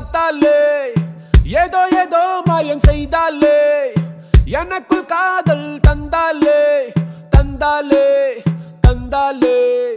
பார்த்தாலே ஏதோ ஏதோ மாயம் செய்தாலே எனக்குள் காதல் தந்தாலே தந்தாலே தந்தாலே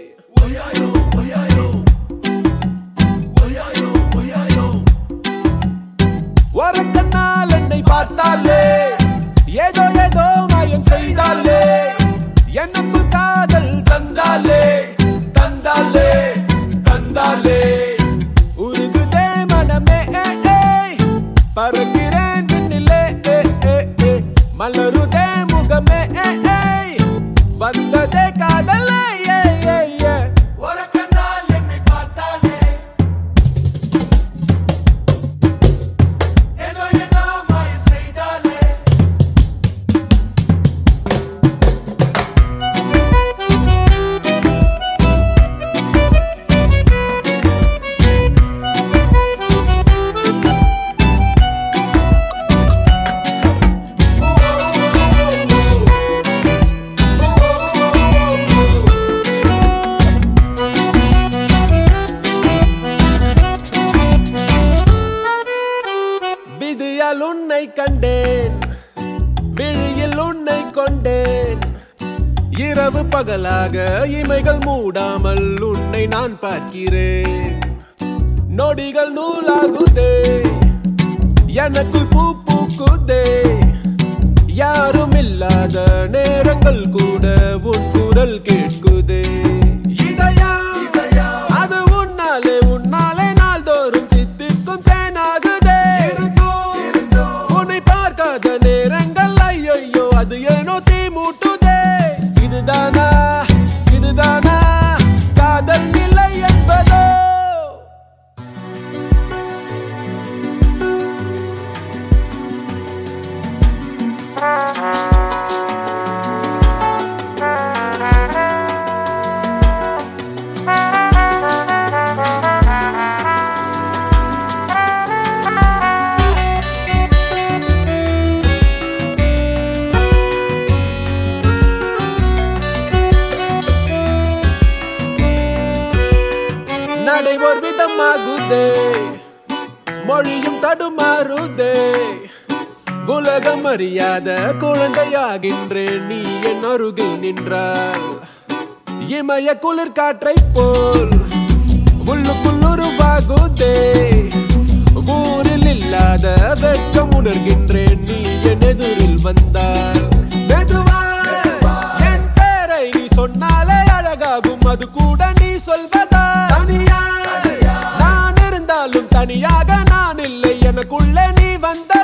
ஒரக்கண்ணால் என்னை பார்த்தாலே ஏதோ ஏதோ மாயம் செய்தாலே எனக்குள் காதல் தந்தாலே தந்தாலே தந்தாலே உருகுதே மனமே ஏ, ஏ. பறக்கிறேன் விண்ணிலே ஏ, ஏ, ஏ. மலருதே முகமே ஏ, ஏ. வந்ததே காதலே ஏ, ஏ, ஏ. ஒரக்கண்ணால் என்னை பார்த்தாலே ஏதோ ஏதோ மாயம் செய்தாலே விதியால் உன்னை கண்டேன் விழியில் உன்னை கொண்டேன் இரவு பகலாக இமைகள் மூடாமல் உன்னை நான் பார்க்கிறேன் நொடிகள் நூலாகுதே எனக்குள் பூ பூக்குதே யாரும் இல்லாத நேரங்கள் கூட உன் குரல் கேட்குதே இதயம் அது உன்னாலே உன்னாலே நாள்தோறும் தித்திக்கும் தேனாகுதே உன்னை பார்க்காத நேரங்கள் ஐயோ அது ஏனோ தீ மூட்டுதே இதுதானா இதுதானா காதல் நிலை என்பதோ நடை ஒரு விதமாகுதே மொழியும் தடுமாறுதே உலகம் அறியாத குழந்தையாகின்றேன் நீ என் அருகில் நின்றால் இமய குளிர் காற்றை போல் உள்ளுக்குள் உருவாகுதே ஊரில் இல்லாத வெட்கம் உணர்கின்றேன் நீ என் எதிரில் வந்தால் மெதுவா என் பேரை நீ சொன்னாலே அழகாகும் அது கூட நீ சொல்வதா தனியா நான் இருந்தாலும் தனியாக நான் இல்லை எனக்குள்ளே நீ வந்த